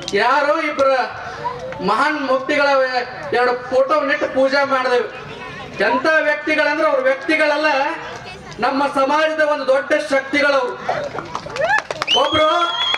ಯಾರೋ ಇಬ್ಬರ ಮಹಾನ್ ಮುಕ್ತಿಗಳ ಎರಡು ಫೋಟೋ ನೆಟ್ಟು ಪೂಜೆ ಮಾಡಿದೆವು ಎಂತ ವ್ಯಕ್ತಿಗಳಂದ್ರೆ ಅವ್ರ ವ್ಯಕ್ತಿಗಳಲ್ಲ ನಮ್ಮ ಸಮಾಜದ ಒಂದು ದೊಡ್ಡ ಶಕ್ತಿಗಳವರು ಒಬ್ರು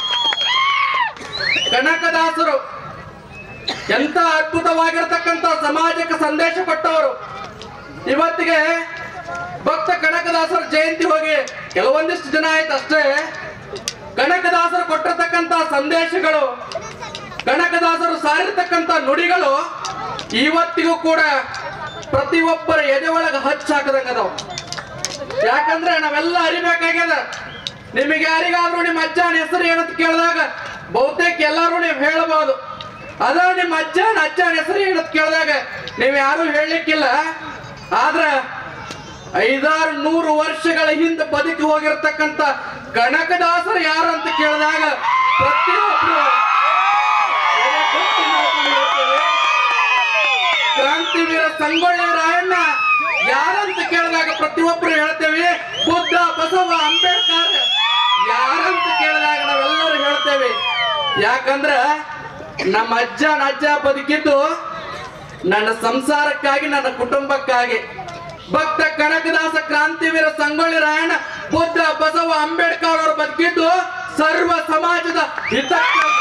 ಕನಕದಾಸರು ಎಂತ ಅದ್ಭುತವಾಗಿರ್ತಕ್ಕಂಥ ಸಮಾಜಕ್ಕೆ ಸಂದೇಶ ಕೊಟ್ಟವರು ಇವತ್ತಿಗೆ ಭಕ್ತ ಕನಕದಾಸರ ಜಯಂತಿ ಹೋಗಿ ಕೆಲವೊಂದಿಷ್ಟು ಜನ ಆಯ್ತು ಅಷ್ಟೇ ಕನಕದಾಸರು ಕೊಟ್ಟಿರ್ತಕ್ಕಂಥ ಸಂದೇಶಗಳು ಕನಕದಾಸರು ಸಾರಿರ್ತಕ್ಕಂಥ ನುಡಿಗಳು ಇವತ್ತಿಗೂ ಕೂಡ ಪ್ರತಿಯೊಬ್ಬರ ಎದೆ ಒಳಗೆ ಹಚ್ಚ ಹಾಕದಂಗದವು ಯಾಕಂದ್ರೆ ನಾವೆಲ್ಲ ಅರಿಬೇಕಾಗ್ಯದ ನಿಮಗೆ ಯಾರಿಗಾದ್ರೂ ನಿಮ್ಮ ಅಜ್ಜನ ಹೆಸರು ಏನಂತ ಕೇಳಿದಾಗ ಬಹುತೇಕ ಎಲ್ಲರೂ ನೀವು ಹೇಳಬಹುದು ಅದ ನಿಮ್ಮ ಅಜ್ಜನ ಅಜ್ಜನ ಹೆಸರು ಏನಂತ ಕೇಳಿದಾಗ ನೀವು ಯಾರು ಹೇಳಲಿಕ್ಕಿಲ್ಲ ಆದ್ರ ಐದಾರು ನೂರು ವರ್ಷಗಳ ಹಿಂದೆ ಬದುಕಿ ಹೋಗಿರ್ತಕ್ಕಂಥ ಕನಕದಾಸರು ಯಾರು ಅಂತ ಕೇಳಿದಾಗ ಪ್ರತಿಯೊಬ್ಬರು ಎದೆ ಕೊಟ್ಟು ಮಾಡ್ಕೊಂಡು ಹೇಳ್ತೇವೆ. ಕ್ರಾಂತಿವೀರ ಸಂಗೊಳ್ಳಿ ರಾಯಣ್ಣ ಯಾರಂತ ಕೇಳಿದಾಗ ಪ್ರತಿಯೊಬ್ಬರು ಹೇಳ್ತೇವೆ ಬುದ್ಧ ಬಸವ ಅಂಬೇಡ್ಕರ್ ಯಾರಂತ ಕೇಳಿದಾಗ ನಾವೆಲ್ಲರೂ ಹೇಳ್ತೇವೆ ಯಾಕಂದ್ರ ನಮ್ಮ ಅಜ್ಜನ ಅಜ್ಜ ಬದುಕಿದ್ದು ನನ್ನ ಸಂಸಾರಕ್ಕಾಗಿ ನನ್ನ ಕುಟುಂಬಕ್ಕಾಗಿ ಭಕ್ತ ಕನಕದಾಸ ಕ್ರಾಂತಿವೀರ ಸಂಗೊಳ್ಳಿ ರಾಯಣ್ಣ ಬುದ್ಧ ಬಸವ ಅಂಬೇಡ್ಕರ್ ಅವರು ಬದುಕಿದ್ದು ಸರ್ವ ಸಮಾಜದ ಹಿತಕ್ಕಾಗಿ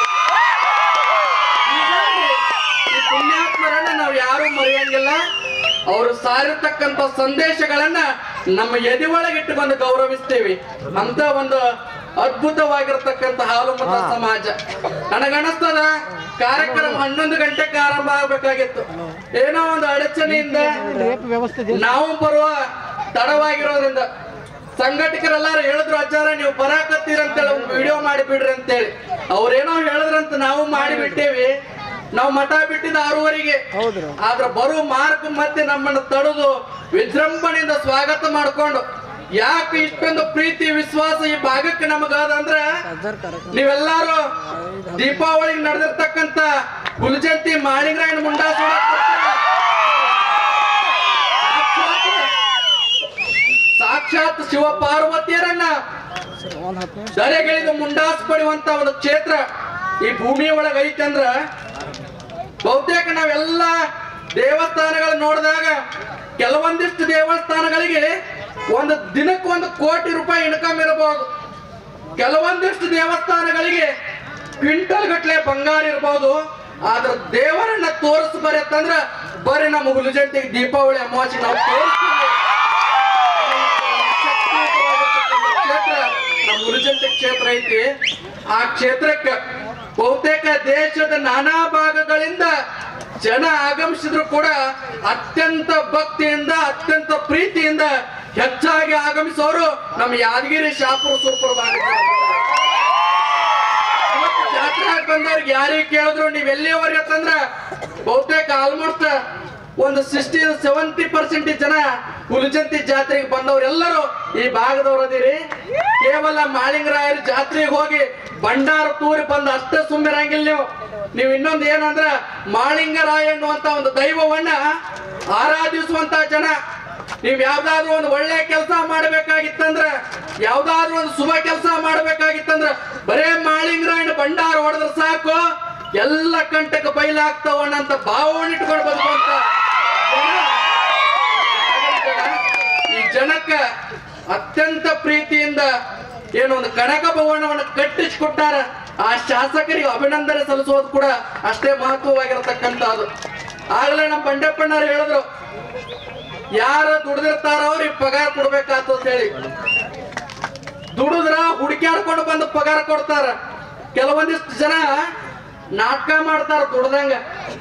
ಹೀಗಾಗಿ ಈ ಪುಣ್ಯಾತ್ಮರನ್ನ ನಾವು ಯಾರು ಮರೆಯಂಗಿಲ್ಲ ಅವರು ಸಾರಿರ್ತಕ್ಕಂಥ ಸಂದೇಶಗಳನ್ನ ನಮ್ಮ ಎದೆ ಒಳಗೆ ಇಟ್ಟುಕೊಂಡು ಗೌರವಿಸ್ತೇವೆ ಅಂತ ಒಂದು ಅದ್ಭುತವಾಗಿರ್ತಕ್ಕಂಥ ಹಾಲು ಮತ ಸಮಾಜ ನನಗನಿಸ್ತದ ಕಾರ್ಯಕ್ರಮ ಹನ್ನೊಂದು ಗಂಟೆಗೆ ಆರಂಭ ಆಗ್ಬೇಕಾಗಿತ್ತು ಏನೋ ಒಂದು ಅಡಚಣೆಯಿಂದ ನಾವು ಬರುವ ತಡವಾಗಿರೋದ್ರಿಂದ ಸಂಘಟಕರೆಲ್ಲಾರು ಹೇಳಿದ್ರು ಅಜ್ಜಾರ ನೀವು ಬರಾಕತ್ತೀರ ಅಂತೇಳಿ ಒಂದು ವಿಡಿಯೋ ಮಾಡಿ ಬಿಡ್ರಿ ಅಂತೇಳಿ ಅವ್ರೇನೋ ಹೇಳಿದ್ರಂತ ನಾವು ಮಾಡಿ ಬಿಟ್ಟೇವಿ ನಾವು ಮಠ ಬಿಟ್ಟಿದ್ದ ಆರೂವರೆಗೆ ಆದ್ರ ಬರೋ ಮಾರ್ಗ ಮಧ್ಯೆ ನಮ್ಮನ್ನು ತಡೆದು ವಿಜೃಂಭಣೆಯಿಂದ ಸ್ವಾಗತ ಮಾಡ್ಕೊಂಡು ಯಾಕೆ ಇಷ್ಟೊಂದು ಪ್ರೀತಿ ವಿಶ್ವಾಸ ಈ ಭಾಗಕ್ಕೆ ನಮಗಾದಂದ್ರೆ ನೀವೆಲ್ಲಾರು ದೀಪಾವಳಿಗೆ ನಡೆದಿರ್ತಕ್ಕಂತ ಹುಲಜಂತಿ ಮಾಳಿಂಗರಾಯಣ ಮುಂಡಾಸೋಡ ಸಾಕ್ಷಾತ್ ಶಿವ ಪಾರ್ವತಿಯರನ್ನ ದರೆಗಿಳಿದು ಮುಂಡಾಸ್ ಪಡೆಯುವಂತ ಒಂದು ಕ್ಷೇತ್ರ ಈ ಭೂಮಿ ಒಳಗ ಐತೆ ಅಂದ್ರ ಬಹುತೇಕ ನಾವೆಲ್ಲ ದೇವಸ್ಥಾನಗಳು ನೋಡಿದಾಗ ಕೆಲವೊಂದಿಷ್ಟು ದೇವಸ್ಥಾನಗಳಿಗೆ ಒಂದು ದಿನಕ್ಕೆ ಒಂದು ಕೋಟಿ ರೂಪಾಯಿ ಇನ್ಕಮ್ ಇರಬಹುದು ಕೆಲವೊಂದಿಷ್ಟು ದೇವಸ್ಥಾನಗಳಿಗೆ ಕ್ವಿಂಟಲ್ ಗಟ್ಲೆ ಬಂಗಾರ ಇರಬಹುದು ಆದ್ರ ದೇವರನ್ನ ತೋರಿಸ್ ಬರತ್ತಂದ್ರ ಬರೀ ನಮ್ಮ ಹುಲಜಂಟಿಗೆ ದೀಪಾವಳಿ ಅಮಾವಾಸ್ಯೆ ನಾವು ತೋರಿಸ್ತೀವಿ ಕ್ಷೇತ್ರ ನಮ್ಮ ಗುರುಜಂತ ಕ್ಷೇತ್ರ ಐತಿ ಆ ಕ್ಷೇತ್ರಕ್ಕೆ ಬಹುತೇಕ ದೇಶದ ನಾನಾ ಭಾಗಗಳಿಂದ ಜನ ಆಗಮಿಸಿದ್ರು ಕೂಡ ಅತ್ಯಂತ ಭಕ್ತಿಯಿಂದ ಅತ್ಯಂತ ಪ್ರೀತಿಯಿಂದ ಹೆಚ್ಚಾಗಿ ಆಗಮಿಸೋರು ನಮ್ಮ ಯಾದಗಿರಿ ಶಾಪುರ ಸೂಪರ್ ಭಾಗದ ಇವತ್ತು ಜಾತ್ರೆ ಬಂದವ್ರಿಗೆ ಯಾರಿಗೆ ಕೇಳಿದ್ರು ನೀವ್ ಎಲ್ಲಿಯವರೆಗೆ ಅಂತಂದ್ರ ಬಹುತೇಕ ಆಲ್ಮೋಸ್ಟ್ ಒಂದು ಸಿಕ್ಸ್ಟಿ ಸೆವೆಂಟಿ ಪರ್ಸೆಂಟ್ ಜನ ಹುಲಜಂತಿ ಜಾತ್ರೆಗೆ ಬಂದವರೆಲ್ಲರೂ ಈ ಭಾಗದವ್ರು ಅದೀರಿ ಕೇವಲ ಮಾಳಿಂಗರಾಯರ ಜಾತ್ರೆಗೆ ಹೋಗಿ ಭಂಡಾರ ತೂರಿ ಬಂದು ಅಷ್ಟೇ ಸುಮ್ಮಿರಂಗಿಲ್ಲ ನೀವು ನೀವು ಇನ್ನೊಂದು ಏನಂದ್ರ ಮಾಳಿಂಗರಾಯ ಎನ್ನುವಂತ ಒಂದು ದೈವವನ್ನ ಆರಾಧಿಸುವಂತ ಜನ ನೀವ್ ಯಾವ್ದಾದ್ರು ಒಂದು ಒಳ್ಳೆ ಕೆಲಸ ಮಾಡ್ಬೇಕಾಗಿತ್ತಂದ್ರ ಯಾವ್ದಾದ್ರು ಒಂದು ಶುಭ ಕೆಲಸ ಮಾಡ್ಬೇಕಾಗಿತ್ತಂದ್ರ ಬರೇ ಮಾಳಿಂಗರಾಯಣ ಭಂಡಾರ ಹೊಡೆದ್ರೆ ಸಾಕು ಎಲ್ಲ ಕಂಟಕ ಬಯಲಾಗ್ತಾವ ಅನ್ನಂತ ಭಾವನೆ ಇಟ್ಕೊಂಡು ಬದುಕುವಂತ ಜನ ಈ ಜನಕ್ಕ ಅತ್ಯಂತ ಪ್ರೀತಿಯಿಂದ ಏನು ಒಂದು ಕನಕ ಭವನವನ್ನು ಕಟ್ಟಿಸಿಕೊಟ್ಟಾರ ಆ ಶಾಸಕರಿಗೆ ಅಭಿನಂದನೆ ಸಲ್ಲಿಸೋದು ಕೂಡ ಅಷ್ಟೇ ಮಹತ್ವವಾಗಿರತಕ್ಕಂಥದ್ದು ಆಗಲೇ ನಮ್ಮ ಬಂಡೆಪ್ಪಣ್ಣವ್ರು ಹೇಳಿದ್ರು ಯಾರು ದುಡ್ದಿರ್ತಾರ ಅವ್ರಿಗೆ ಪಗಾರ ಕೊಡ್ಬೇಕಾತು ಅಂತ ಹೇಳಿ ದುಡಿದ್ರ ಹುಡುಕ್ಯಾಡ್ಕೊಂಡು ಬಂದು ಪಗಾರ ಕೊಡ್ತಾರ ಕೆಲವೊಂದಿಷ್ಟು ಜನ ನಾಟಕ ಮಾಡ್ತಾರ ದುಡ್ದಂಗ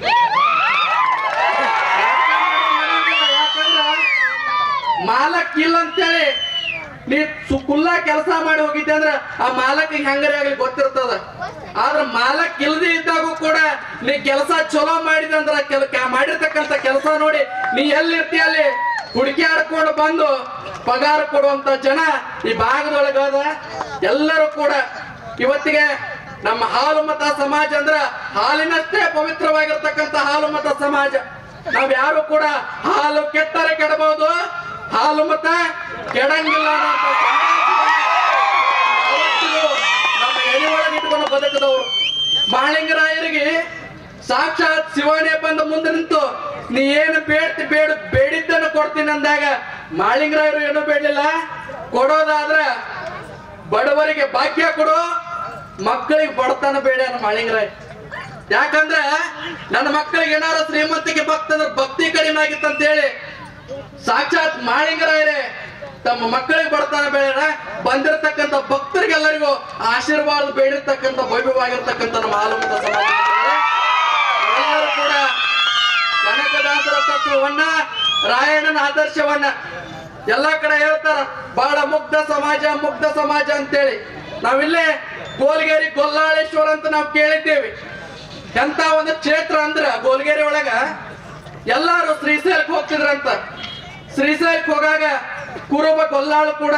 ಯಾಕಂದ್ರ ಮಾಲಕ್ ಇಲ್ಲ ಅಂತೇಳಿ ನೀ ಸುಕುಲ್ಲ ಕೆಲಸ ಮಾಡಿ ಹೋಗಿದ್ದೆ ಅಂದ್ರ ಆ ಮಾಲಕ್ ಹೆಂಗರಿ ಆಗ್ಲಿ ಗೊತ್ತಿರ್ತದ ಆದ್ರ ಮಾಲಕ್ ಇಲ್ದೇ ಇದ್ದಾಗೂ ಕೂಡ ನೀ ಕೆಲಸ ಚಲೋ ಮಾಡಿದೆ ಅಂದ್ರ ಕೆಲ ಕ- ಮಾಡಿರ್ತಕ್ಕಂಥ ಕೆಲಸ ನೋಡಿ ನೀ ಎಲ್ಲಿರ್ತಿ ಅಲ್ಲಿ ಹುಡುಕಿ ಆಡ್ಕೊಂಡು ಬಂದು ಪಗಾರ ಕೊಡುವಂತ ಜನ ಈ ಭಾಗದೊಳಗದ ಎಲ್ಲರೂ ಕೂಡ ಇವತ್ತಿಗೆ ನಮ್ಮ ಹಾಲು ಮತ ಸಮಾಜ ಅಂದ್ರ ಹಾಲಿನಷ್ಟೇ ಪವಿತ್ರವಾಗಿರ್ತಕ್ಕಂಥ ಹಾಲು ಮತ ಸಮಾಜ ನಾವ್ ಯಾರು ಕೂಡ ಹಾಲು ಕೆಟ್ಟರೆ ಕೆಡಬಹುದು ಹಾಲು ಮತ ಕೆಡಂಗಿಲ್ಲ ಅನ್ನೋ ಸಮಾಜ ಯಾವತ್ತಿಗೂ ನಮ್ಮ ಎದೆ ಒಳಗೆ ಇಟ್ಕೊಂಡು ಬದುಕಿದವರು ಮಾಳಿಂಗರಾಯರಿಗೆ ಸಾಕ್ಷಾತ್ ಶಿವನೇ ಬಂದು ಮುಂದೆ ನಿಂತು ನೀ ಏನು ಬೇಡ್ತಿ ಬೇಡ ಬೇಡಿದ್ದನ್ನು ಕೊಡ್ತೀನಿ ಅಂದಾಗ ಮಾಳಿಂಗರಾಯರು ಏನು ಬೇಡಲಿಲ್ಲ ಕೊಡೋದಾದ್ರ ಬಡವರಿಗೆ ಭಾಗ್ಯ ಕೊಡು ಮಕ್ಕಳಿಗೆ ಬಡತನ ಬೇಡ ಅನ್ನೋ ಮಾಳಿಂಗರಾಯ ಯಾಕಂದ್ರ ನನ್ನ ಮಕ್ಕಳಿಗೆ ಏನಾರ ಶ್ರೀಮಂತಿಗೆ ಭಕ್ತಂದ್ರ ಭಕ್ತಿ ಕಡಿಮೆ ಆಗಿತ್ತು ಅಂತ ಹೇಳಿ ಸಾಕ್ಷಾತ್ ಮಾಳಿಂಗರಾಯರೇ ತಮ್ಮ ಮಕ್ಕಳಿಗೆ ಬಡತನ ಬೇಡ ಬಂದಿರತಕ್ಕಂತ ಭಕ್ತರಿಗೆಲ್ಲರಿಗೂ ಆಶೀರ್ವಾದ ಬೇಡಿರ್ತಕ್ಕಂಥ ಭವ್ಯವಾಗಿರ್ತಕ್ಕಂಥ ನಮ್ಮ ಆಲಮತ ಸಮಾಜ ಎಲ್ಲರೂ ಕೂಡ ಕನಕದಾಸರ ತತ್ವವನ್ನ ರಾಯಣ್ಣನ ಆದರ್ಶವನ್ನ ಎಲ್ಲಾ ಕಡೆ ಹೇಳ್ತಾರ ಬಹಳ ಮುಗ್ಧ ಸಮಾಜ ಮುಗ್ಧ ಸಮಾಜ ಅಂತೇಳಿ ನಾವಿಲ್ಲೇ ಗೋಲ್ಗೇರಿ ಗೊಲ್ಲಾಳೇಶ್ವರ ಅಂತ ನಾವು ಕೇಳಿದ್ದೇವೆ ಎಂತ ಒಂದು ಕ್ಷೇತ್ರ ಅಂದ್ರ ಗೋಲ್ಗೇರಿ ಒಳಗ ಎಲ್ಲಾರು ಶ್ರೀಶೈಲಕ್ಕೆ ಹೋಗ್ತಿದ್ರಂತ ಶ್ರೀಶೈಲಕ್ಕೆ ಹೋಗಾಗ ಕುರುಬ ಗೊಲ್ಲಾಳು ಕೂಡ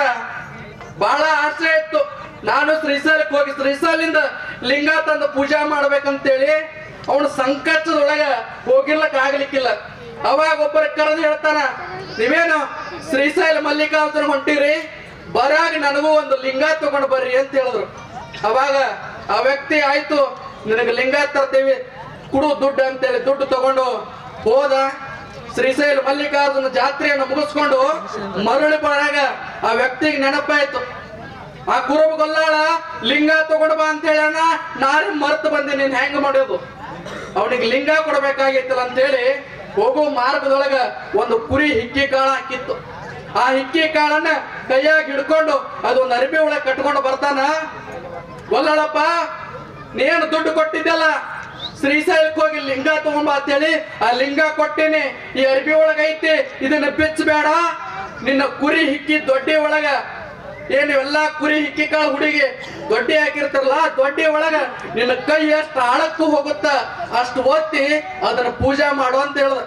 ಬಹಳ ಆಸೆ ಇತ್ತು ನಾನು ಶ್ರೀಶೈಲಕ್ಕೆ ಹೋಗಿ ಶ್ರೀಶೈಲಿಂದ ಲಿಂಗ ತಂದು ಪೂಜಾ ಮಾಡ್ಬೇಕಂತೇಳಿ ಅವನು ಸಂಕಷ್ಟದೊಳಗ ಹೋಗಿರ್ಲಕ್ ಆಗ್ಲಿಕ್ಕಿಲ್ಲ ಅವಾಗ ಒಬ್ಬರ ಕರೆದು ಹೇಳ್ತಾನ ನೀವೇನು ಶ್ರೀಶೈಲ ಮಲ್ಲಿಕಾರ್ಜುನ ಹೊಂಟಿರಿ ಬರಾಗ ನನಗೂ ಒಂದು ಲಿಂಗ ತಗೊಂಡು ಬರ್ರಿ ಅಂತ ಹೇಳಿದ್ರು ಅವಾಗ ಆ ವ್ಯಕ್ತಿ ಆಯ್ತು ನಿನಗೆ ಲಿಂಗ ತರ್ತೀವಿ ಕುಡು ದುಡ್ಡು ಅಂತೇಳಿ ದುಡ್ಡು ತಗೊಂಡು ಹೋದ ಶ್ರೀಶೈಲ ಮಲ್ಲಿಕಾರ್ಜುನ ಜಾತ್ರೆಯನ್ನು ಮುಗಿಸ್ಕೊಂಡು ಮರಳಿ ಬರಾಗ ಆ ವ್ಯಕ್ತಿಗೆ ನೆನಪಾಯ್ತು ಆ ಕುರುಬ ಗೊಲ್ಲಾಳ ಲಿಂಗ ತಗೊಂಡು ಬಾ ಅಂತ ಹೇಳಣ ನಾನೇ ಮರ್ತು ಬಂದೆ ನೀನ್ ಹೆಂಗ್ ಮಾಡೋದು ಅವನಿಗೆ ಲಿಂಗ ಕೊಡ್ಬೇಕಾಗಿತ್ತಲ್ಲ ಅಂತೇಳಿ ಹೋಗೋ ಮಾರ್ಗದೊಳಗ ಒಂದು ಕುರಿ ಹಿಕ್ಕಿ ಕಾಳ ಹಾಕಿತ್ತು ಆ ಹಿಕ್ಕಿ ಕಾಳನ್ನ ಕೈಯಾಗ ಹಿಡ್ಕೊಂಡು ಅದೊಂದು ಅರಿಬಿ ಒಳಗೆ ಕಟ್ಕೊಂಡು ಬರ್ತಾನ ಗೊಲ್ಲಾಳಪ್ಪ ನೀನು ದುಡ್ಡು ಕೊಟ್ಟಿದ್ದಲ್ಲ ಶ್ರೀಶೈಲಕ್ಕೆ ಹೋಗಿ ಲಿಂಗ ತಗೊಂಬ ಅಂತೇಳಿ ಆ ಲಿಂಗ ಕೊಟ್ಟಿನಿ ಈ ಅರ್ಬಿ ಒಳಗೈತಿ ಇದನ್ನ ಬಿಚ್ಚಬೇಡ ನಿನ್ನ ಕುರಿ ಹಿಕ್ಕಿ ದೊಡ್ಡಿ ಒಳಗ ಏನ್ ಇವೆಲ್ಲ ಕುರಿ ಹಿಕ್ಕಿ ಕಾಳು ಹುಡುಗಿ ದೊಡ್ಡಿ ಹಾಕಿರ್ತಾರಲ್ಲ ದೊಡ್ಡಿ ಒಳಗ ನಿನ್ನ ಕೈ ಎಷ್ಟು ಆಳಕ್ಕೂ ಹೋಗುತ್ತ ಅಷ್ಟು ಒತ್ತಿ ಅದನ್ನ ಪೂಜೆ ಮಾಡು ಅಂತ ಹೇಳ್ದ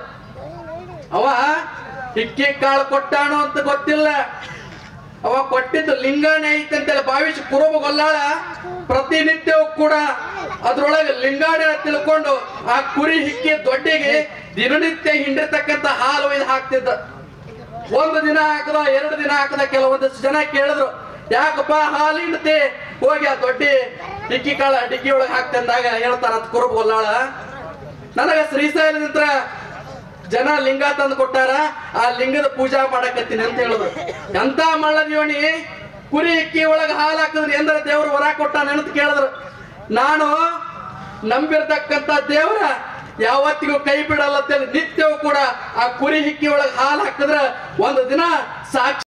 ಅವ ಹಿಕ್ಕಿ ಕಾಳು ಕೊಟ್ಟಾನು ಅಂತ ಗೊತ್ತಿಲ್ಲ ಅವ ಕೊಟ್ಟಿದ್ದು ಲಿಂಗಾನೇ ಐತೆ ಅಂತೇಳಿ ಭಾವಿಸಿ ಕುರುಬ ಗೊಲ್ಲಾಳ ಪ್ರತಿನಿತ್ಯವೂ ಕೂಡ ಅದ್ರೊಳಗೆ ಲಿಂಗಾಣೆ ತಿಳ್ಕೊಂಡು ಆ ಕುರಿ ಹಿಕ್ಕಿ ದೊಡ್ಡಿಗೆ ದಿನನಿತ್ಯ ಹಿಂಡಿರ್ತಕ್ಕಂಥ ಹಾಲು ಇದು ಹಾಕ್ತಿದ್ದ ಒಂದು ದಿನ ಹಾಕದ ಎರಡು ದಿನ ಹಾಕದ ಕೆಲವೊಂದಷ್ಟು ಜನ ಕೇಳಿದ್ರು ಯಾಕಪ್ಪ ಹಾಲು ಹಿಂಡ್ತಿ ಹೋಗಿ ಆ ದೊಡ್ಡಿ ಡಿಕ್ಕಿ ಕಾಳ ಡಿಕ್ಕಿ ಒಳಗೆ ಹಾಕ್ತಂದಾಗ ಹೇಳ್ತಾರ ಅದ್ ಕುರುಬ ಗೊಲ್ಲಾಳ ನನಗ ಶ್ರೀಶೈಲದಿಂದ ಜನ ಲಿಂಗ ತಂದು ಕೊಟ್ಟಾರ ಆ ಲಿಂಗದ ಪೂಜಾ ಮಾಡಕತ್ತೀನಿ ಅಂತ ಹೇಳಿದ್ರು ಎಂತ ಮಳ್ಳ ದಿವಣಿ ಕುರಿ ಇಕ್ಕಿ ಒಳಗ ಹಾಲು ಹಾಕಿದ್ರಿ ಎಂದ್ರ ದೇವ್ರು ವರ ಕೊಟ್ಟಾನ ಅಂತ ಕೇಳಿದ್ರು ನಾನು ನಂಬಿರ್ತಕ್ಕಂತ ದೇವರ ಯಾವತ್ತಿಗೂ ಕೈ ಬಿಡಲ್ಲ ಅಂತೇಳಿ ನಿತ್ಯವೂ ಕೂಡ ಆ ಕುರಿ ಹಿಕ್ಕಿ ಒಳಗೆ ಹಾಲು ಹಾಕಿದ್ರ ಒಂದು ದಿನ ಸಾಕ್ಷಿ